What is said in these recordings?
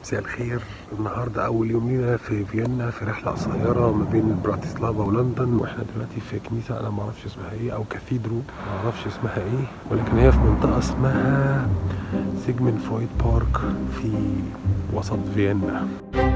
مساء الخير النهارده اول يوم لينا في فيينا في رحله قصيره ما بين براتسلافا ولندن واحنا دلوقتي في كنيسه انا ما اعرفش اسمها ايه او كاثيدرو ما اعرفش اسمها ايه ولكن هي في منطقه اسمها سيجمنت فرويد بارك في وسط فيينا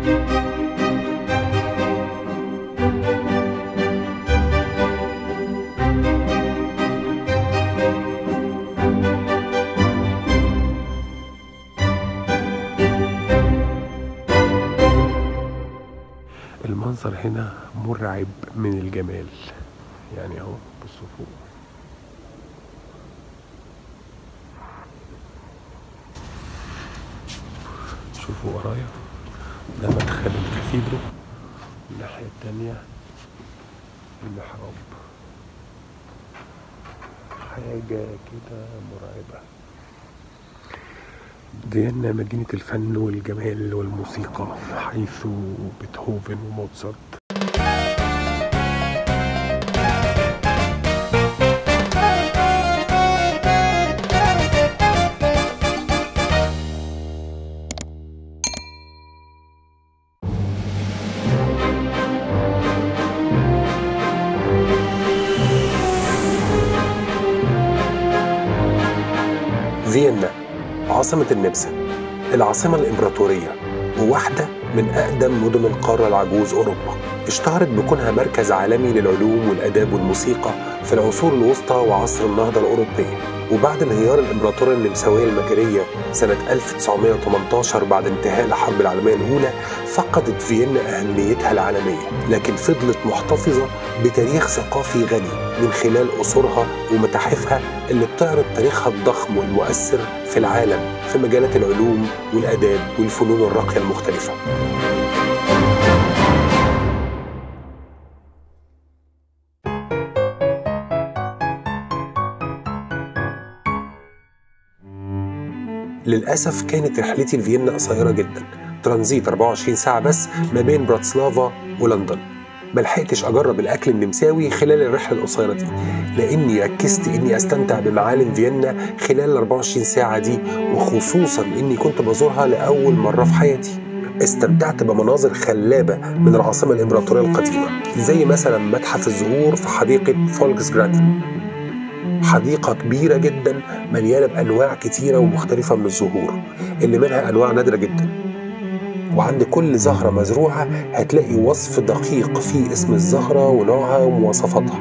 المنظر هنا مرعب من الجمال يعني اهو بصوا فوق شوفوا ورايا ده مدخل الكاثيدرو الناحية التانية المحراب حاجة كده مرعبة فيينا مدينة الفن والجمال والموسيقى حيث بيتهوفن وموتسارت فيينا عاصمة النمسا العاصمة الإمبراطورية وواحدة من أقدم مدن القارة العجوز أوروبا اشتهرت بكونها مركز عالمي للعلوم والآداب والموسيقى في العصور الوسطى وعصر النهضة الأوروبية وبعد انهيار الإمبراطورية النمساوية المجرية سنة 1918 بعد انتهاء الحرب العالمية الأولى فقدت فيينا أهميتها العالمية لكن فضلت محتفظة بتاريخ ثقافي غني من خلال قصورها ومتاحفها اللي بتعرض تاريخها الضخم والمؤثر في العالم في مجالات العلوم والآداب والفنون الراقية المختلفة للأسف كانت رحلتي لفيينا قصيرة جدا ترانزيت 24 ساعة بس ما بين براتسلافا ولندن ملحقتش أجرب الأكل النمساوي خلال الرحلة القصيرة دي لأني ركزت إني أستمتع بمعالم فيينا خلال ال 24 ساعة دي وخصوصا إني كنت بزورها لأول مرة في حياتي استمتعت بمناظر خلابة من العاصمة الإمبراطورية القديمة زي مثلا متحف الزهور في حديقة فولكس جراتن حديقة كبيرة جدا مليانة بأنواع كتيرة ومختلفة من الزهور اللي منها أنواع نادرة جدا وعند كل زهرة مزروعة هتلاقي وصف دقيق فيه اسم الزهرة ونوعها ومواصفاتها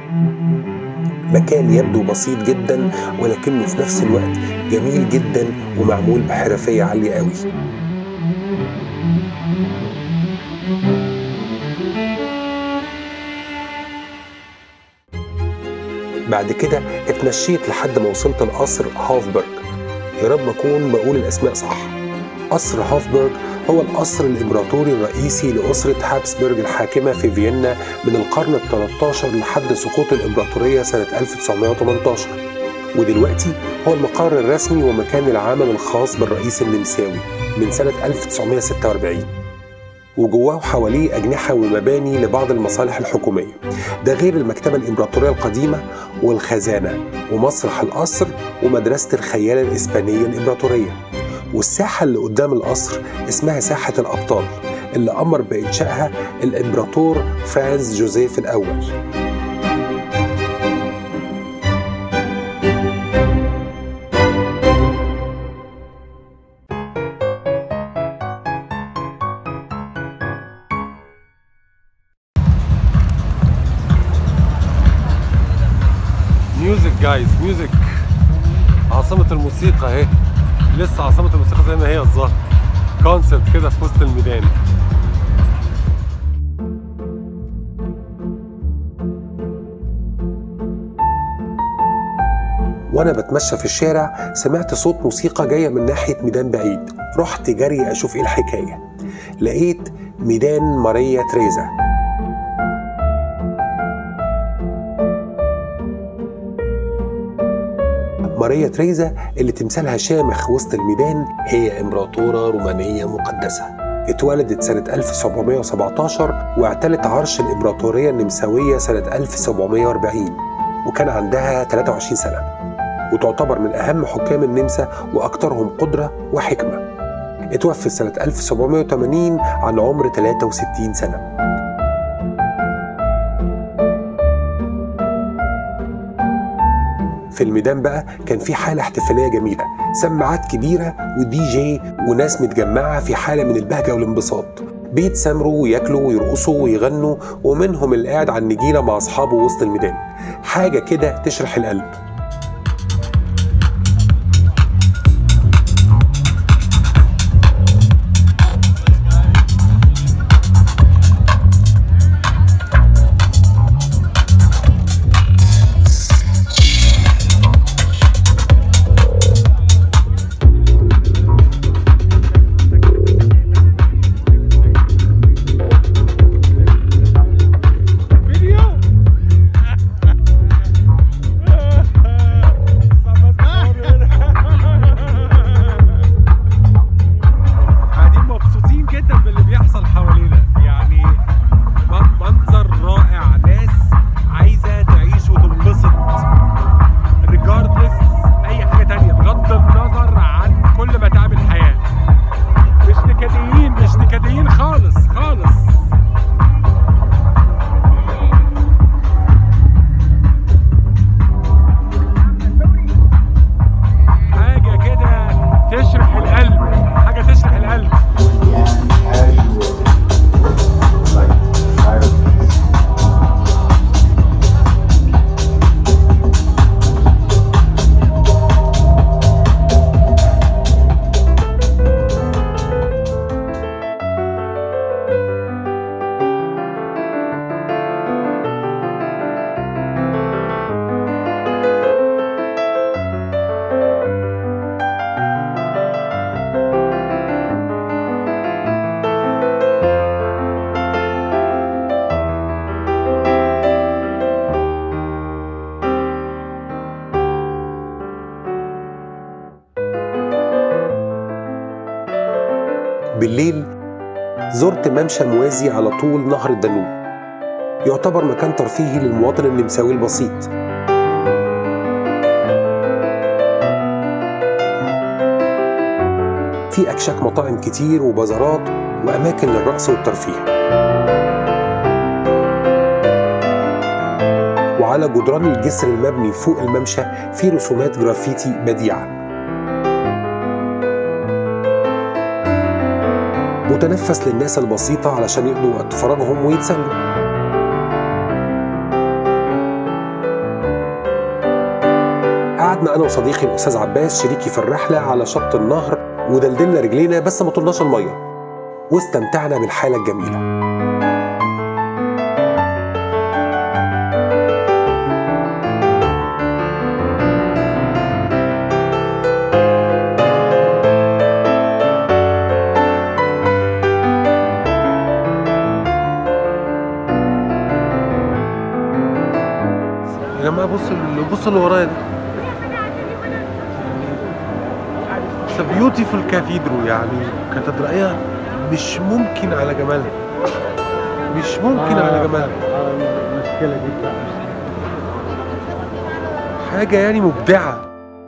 مكان يبدو بسيط جدا ولكنه في نفس الوقت جميل جدا ومعمول بحرفية عالية قوي بعد كده اتمشيت لحد ما وصلت لقصر هافبرج يا رب اكون بقول الاسماء صح قصر هافبرج هو القصر الامبراطوري الرئيسي لاسره هابسبرج الحاكمه في فيينا من القرن ال 13 لحد سقوط الامبراطوريه سنه 1918 ودلوقتي هو المقر الرسمي ومكان العمل الخاص بالرئيس النمساوي من سنه 1946 وجواه حواليه أجنحة ومباني لبعض المصالح الحكومية ده غير المكتبة الإمبراطورية القديمة والخزانة ومسرح القصر ومدرسة الخيالة الإسبانية الإمبراطورية والساحة اللي قدام القصر اسمها ساحة الأبطال اللي أمر بإنشائها الإمبراطور فرانز جوزيف الأول ميوزك جايز ميوزك عاصمة الموسيقى اهي لسه عاصمة الموسيقى زي ما هي الظاهر كونسرت كده في وسط الميدان وانا بتمشى في الشارع سمعت صوت موسيقى جايه من ناحيه ميدان بعيد رحت جري اشوف ايه الحكايه لقيت ميدان ماريا تريزا ماريا تريزا اللي تمثالها شامخ وسط الميدان هي امبراطوره رومانيه مقدسه اتولدت سنة 1717 واعتلت عرش الإمبراطورية النمساوية سنة 1740 وكان عندها 23 سنة وتعتبر من أهم حكام النمسا وأكثرهم قدرة وحكمة اتوفى سنة 1780 عن عمر 63 سنة في الميدان بقى كان في حالة احتفالية جميلة سماعات كبيرة ودي جي وناس متجمعة في حالة من البهجة والانبساط بيتسامروا وياكلوا ويرقصوا ويغنوا ومنهم اللي قاعد على النجيلة مع أصحابه وسط الميدان حاجة كده تشرح القلب قاعدين مبسوطين جدا باللي بيحصل حوالينا يعني م- منظر رائع ناس عايزه تعيش وتنبسط ريجاردلس اي حاجه تانية بغض النظر عن كل متاعب الحياه مش نكديين مش نكديين خالص خالص حاجه كده تشرح القلب حاجه تشرح القلب بالليل زرت ممشى موازي على طول نهر الدانوب يعتبر مكان ترفيهي للمواطن النمساوي البسيط في أكشاك مطاعم كتير وبازارات وأماكن للرقص والترفيه وعلى جدران الجسر المبني فوق الممشى في رسومات جرافيتي بديعه متنفس للناس البسيطة علشان يقضوا وقت فراغهم ويتسلوا قعدنا أنا وصديقي الأستاذ عباس شريكي في الرحلة على شط النهر ودلدلنا رجلينا بس ما طولناش المية واستمتعنا بالحالة الجميلة يا جماعه بصوا اللي بصوا اللي ورايا ده اتس بيوتيفول كاثيدرو يعني كاتدرائيه مش ممكن على جمالها مش ممكن على جمالها المشكلة دي بتاع حاجه يعني مبدعه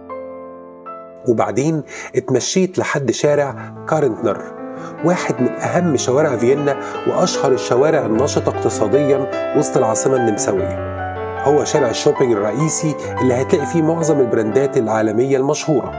وبعدين اتمشيت لحد شارع كارنتنر واحد من أهم شوارع فيينا وأشهر الشوارع الناشطة اقتصاديا وسط العاصمة النمساوية هو شارع الشوبينج الرئيسي اللي هتلاقي فيه معظم البراندات العالمية المشهورة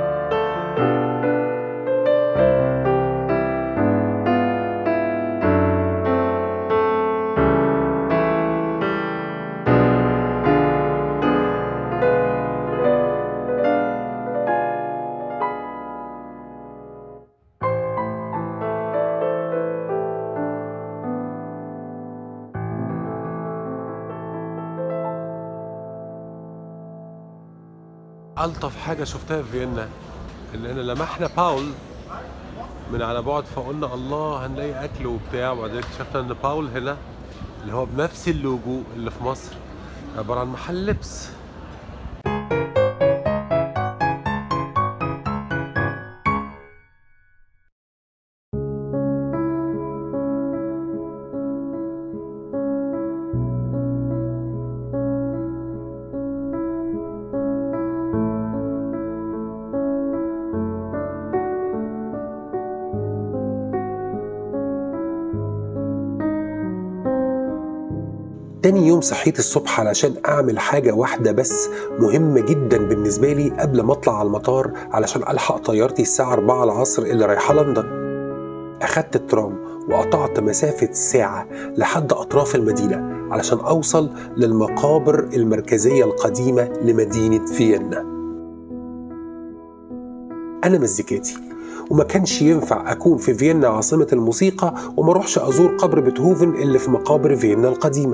الطف حاجه شفتها في فيينا اننا لمحنا باول من على بعد فقلنا الله هنلاقي اكل وبتاع وبعدين اكتشفنا ان باول هنا اللي هو بنفس اللوجو اللي في مصر عباره عن محل لبس تاني يوم صحيت الصبح علشان أعمل حاجة واحدة بس مهمة جدا بالنسبة لي قبل ما أطلع على المطار علشان ألحق طيارتي الساعة 4 العصر اللي رايحة لندن أخدت الترام وقطعت مسافة ساعة لحد أطراف المدينة علشان أوصل للمقابر المركزية القديمة لمدينة فيينا أنا مزيكاتي وما كانش ينفع أكون في فيينا عاصمة الموسيقى وما أروحش أزور قبر بيتهوفن اللي في مقابر فيينا القديمة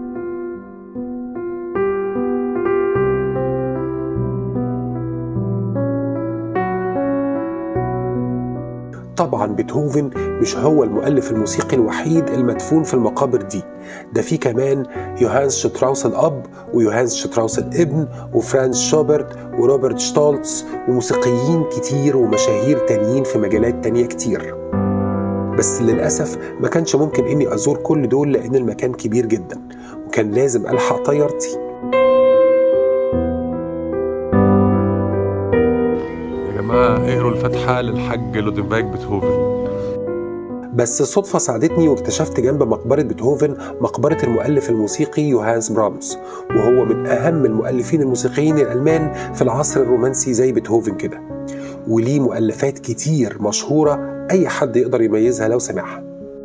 طبعا بيتهوفن مش هو المؤلف الموسيقي الوحيد المدفون في المقابر دي ده في كمان يوهانس شتراوس الأب ويوهانس شتراوس الابن وفرانز شوبرت وروبرت شتولتز وموسيقيين كتير ومشاهير تانيين في مجالات تانية كتير بس للأسف ما كانش ممكن إني أزور كل دول لأن المكان كبير جدا وكان لازم ألحق طيارتي يا جماعه اقروا الفاتحه للحاج لودنباج بيتهوفن بس الصدفة ساعدتني واكتشفت جنب مقبرة بيتهوفن مقبرة المؤلف الموسيقي يوهانس برامس وهو من أهم المؤلفين الموسيقيين الألمان في العصر الرومانسي زي بيتهوفن كده وليه مؤلفات كتير مشهورة أي حد يقدر يميزها لو سمعها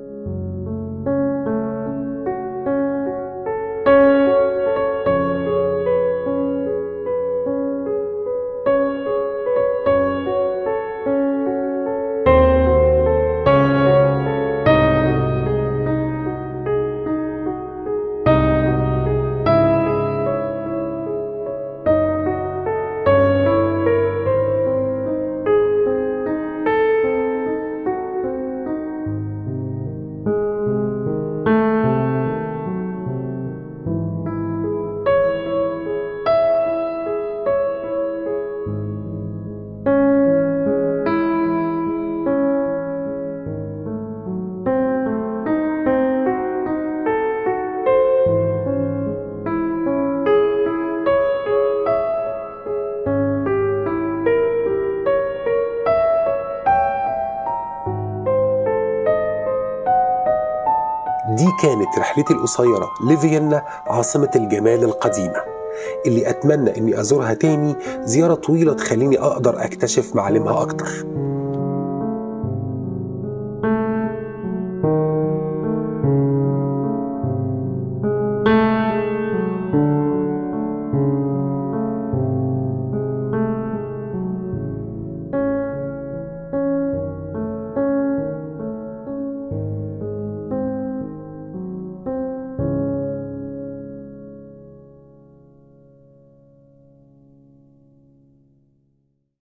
دي كانت رحلتي القصيرة لفيينا عاصمة الجمال القديمة اللي أتمنى إني أزورها تاني زيارة طويلة تخليني أقدر أكتشف معالمها أكتر